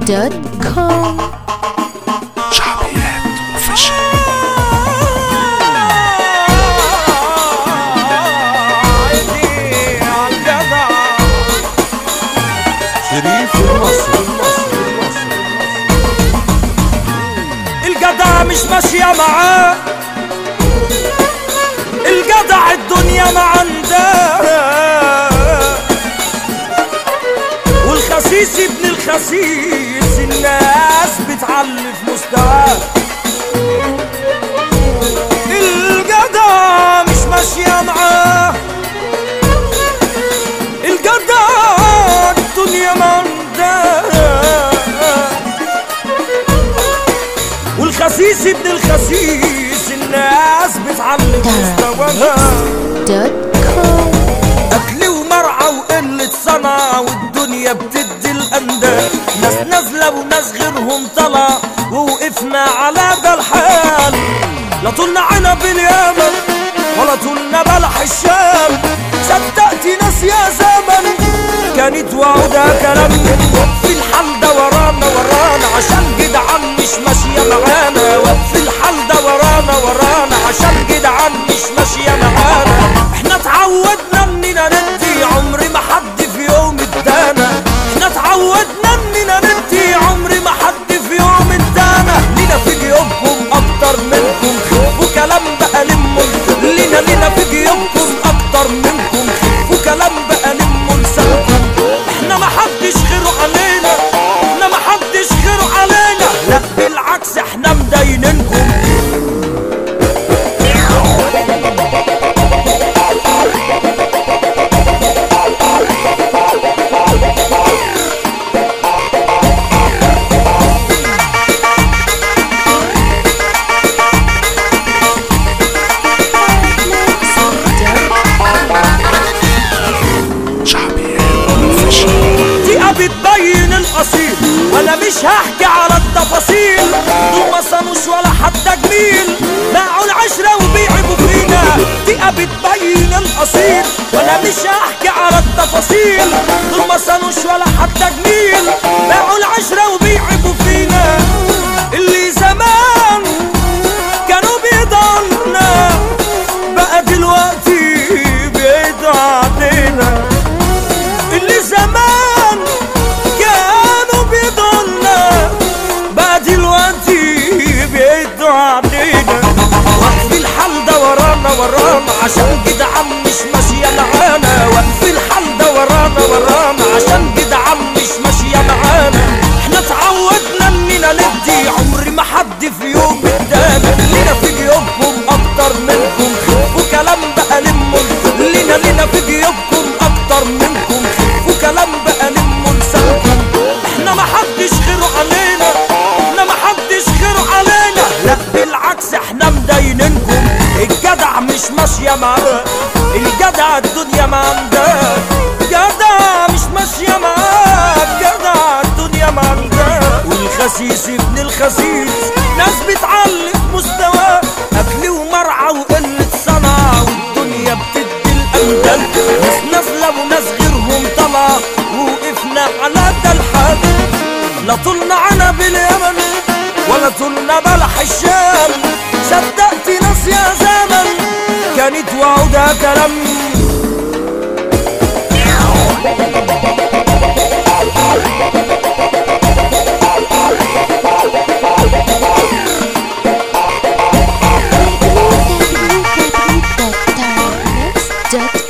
دوت كوم شعبيات اوفيشال شريف المصري الجدع مش ماشية معاه الجدع الدنيا ما عندها والخسيس ابن الخسيس الناس بتعلي في مستواه الجدع مش ماشية معاه الجدع الدنيا ما عندها والخسيس ابن الخسيس الناس بتعلم مستواها دوت كوم اكل ومرعى وقلة صنعة والدنيا بتدي الانداد ناس نازلة وناس غيرهم طلع ووقفنا على ده الحال لا طولنا عنب اليمن ولا طولنا بلح الشام صدقت ناس يا زمن كانت وعودها كلام في الحال ده ورانا ورانا عشان جدعان مش ماشية معانا وقف الحال ده ورانا ورانا عشان جدعان مش ماشية معانا احنا اتعودنا اننا ندي عمري ما حد في يوم ادانا احنا اتعودنا اننا ندي عمري ما حد في يوم ادانا لينا في جيوبكم اكتر منكم خفوا كلام بقى لموا لينا لينا في جيوبكم اكتر منكم خفوا كلام بقى لموا لسانكم احنا ما حدش غيره علينا احنا ما حدش غيره علينا لا بالعكس احنا مدينينكم شعبيات اوفيشال دقيقة بتبين الأصيل وأنا مش هحكي على التفاصيل دول ما صانوش ولا حتى جميل باعوا العشرة وبيعبوا فينا دقيقة بتبين الأصيل وأنا مش هحكي على التفاصيل دول ما صانوش ولا حتى جميل باعوا العشرة وبيعبوا فينا اللي زمان كانوا بيضلنا بقى دلوقتي بيدوا علينا اللي زمان كانوا بيضلنا بقى دلوقتي بيدوا علينا وقف الحال ده ورانا ورانا عشان جدعان مش ماشية معانا وقف الحال ده ورانا ورانا عشان جدعان مش ماشية معانا احنا اتعودنا اننا ندي عمري ما حد في يوم ادانا لينا في جيوبكم اكتر منكم خفوا كلام بقى لموا لينا لينا في جيوبكم اكتر منكم خفوا كلام بقى لموا لسانكم احنا ما حدش غيره علينا احنا ما حدش غيره علينا لا بالعكس احنا مدينينكم الجدع مش ماشية معاه الجدع الدنيا ما عندها جدع مش ماشية معاه جدع الدنيا ما عندها والخسيس ابن الخسيس ناس بتعلي في مستواه اكل ومرعى وقلة صنعة والدنيا بتدي الأندل ناس نازلة وناس غيرهم طلع ووقفنا على ده الحال لا طولنا عنب اليمن ولا طولنا بلح الشام صدقت ناس يا زمن كانت وعودها كلام www.tarabmix.com